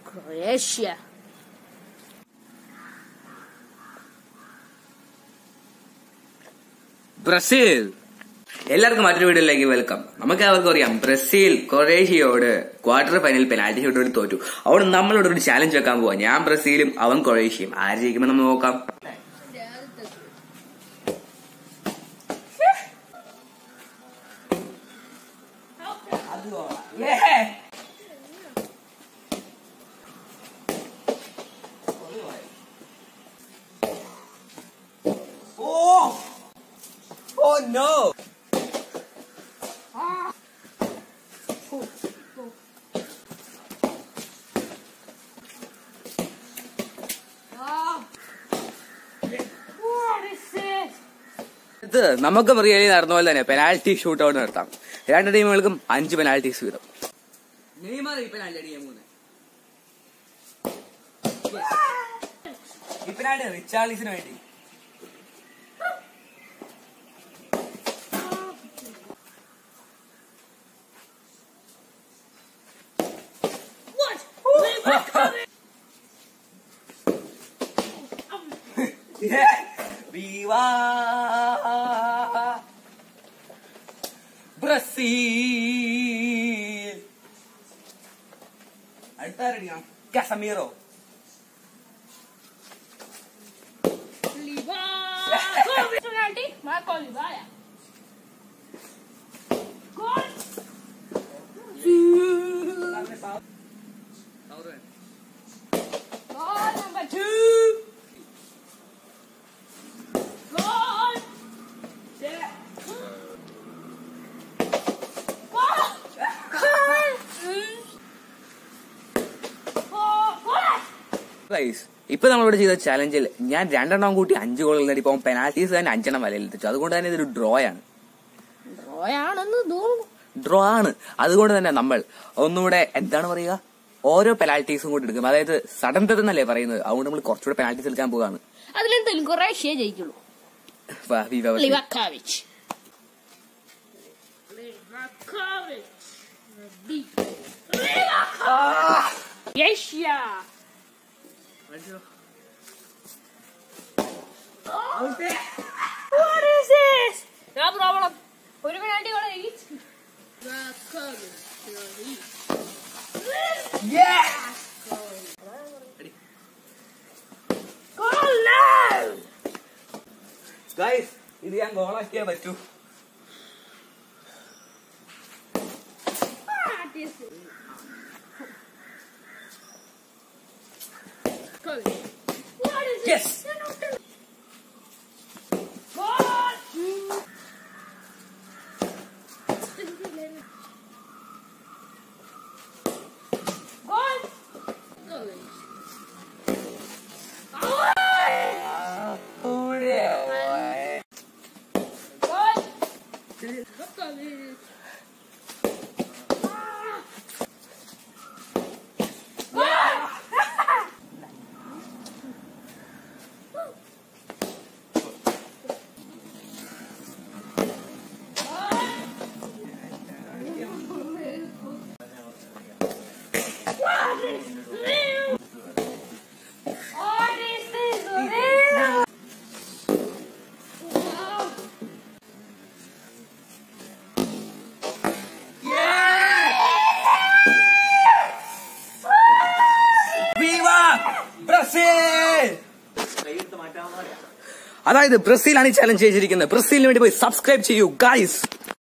Croatia. Brazil എല്ലാവർക്കും മറ്റൊരു വീഡിയോയിലേക്ക് വെൽക്കം നമുക്ക് അവർക്കും അറിയാം ബ്രസീൽ കൊറേഷ്യയോട് ക്വാർട്ടർ ഫൈനൽ പെനാൽറ്റി ഷൂട്ടോട് തോറ്റു അവിടെ നമ്മളോട് ഒരു ചാലഞ്ച് വെക്കാൻ പോവാ ഞാൻ ബ്രസീലും അവൻ കൊറേഷ്യയും ആര് ജയിക്കുമ്പോൾ നമ്മൾ നോക്കാം Oh! Oh no! What is this? ഇത് നമുക്ക് റിയലി നടന്ന പോലെ തന്നെ പെനാൽറ്റി ഷൂട്ട് ഔട്ട് നടത്താം രണ്ട് ടീമുകൾക്കും അഞ്ച് പെനാൽറ്റീസ് വീതം നെയ്മർ ഈ പെനാൽറ്റി അടിക്കാൻ പോകുന്നത് ഈ പെനാൽറ്റി റിച്ചാർലിസിന് വേണ്ടി What? Viva ബ്രസീൽ അടുത്താരടിക്കണം Casemiro Oliva. Penalty. Marco Olivaia. Goal. Goal number two. Goal. Yeah. Goal. Goal. Goal. Goal. Guys ഇപ്പൊ നമ്മളിവിടെ ചെയ്ത ചലഞ്ചിൽ ഞാൻ രണ്ടെണ്ണം കൂട്ടി അഞ്ച് ഗോളുകൾ നേടി ഇപ്പം പെനാൽറ്റീസ് തന്നെ അഞ്ചെണ്ണം വലയിലെത്തിച്ചു അതുകൊണ്ട് തന്നെ ഇതൊരു ഡ്രോ ആണ് ഡ്രോയാണെന്ന് തോന്നുന്നു ഡ്രോ ആണ് അതുകൊണ്ട് തന്നെ നമ്മൾ ഒന്നുകൂടെ എന്താണ് പറയുക ഓരോ പെനാൽറ്റീസും കൂടി എടുക്കും അതായത് സഡൻ ഡെത്ത് എന്നല്ലേ പറയുന്നത് അതുകൊണ്ട് നമ്മൾ കുറച്ചുകൂടെ പെനാൽറ്റീസ് എടുക്കാൻ പോവാണ് അതിലെന്തെങ്കിലും കുറെ ഷേ ജയിക്കുള്ളൂ വാ, വിവ Brazil. Livakovic. Livakovic. Livakovic. Asia. What is this? No problem. ഒരു penalty goal each. Livakovic. Goal now. Guys ഇത് ഞാൻ ഗോളാക്കിയേ പറ്റൂ What is it? Goal. What is Yes. it? Goal. Goal. Goal. Goal. Goal. What is this? Wow. Brazil അതായത് ബ്രസീലാണ് ഈ challenge ചെയ്തിരിക്കുന്നത് ബ്രസീലിന് വേണ്ടി പോയി സബ്സ്ക്രൈബ് ചെയ്യൂ ഗൈസ്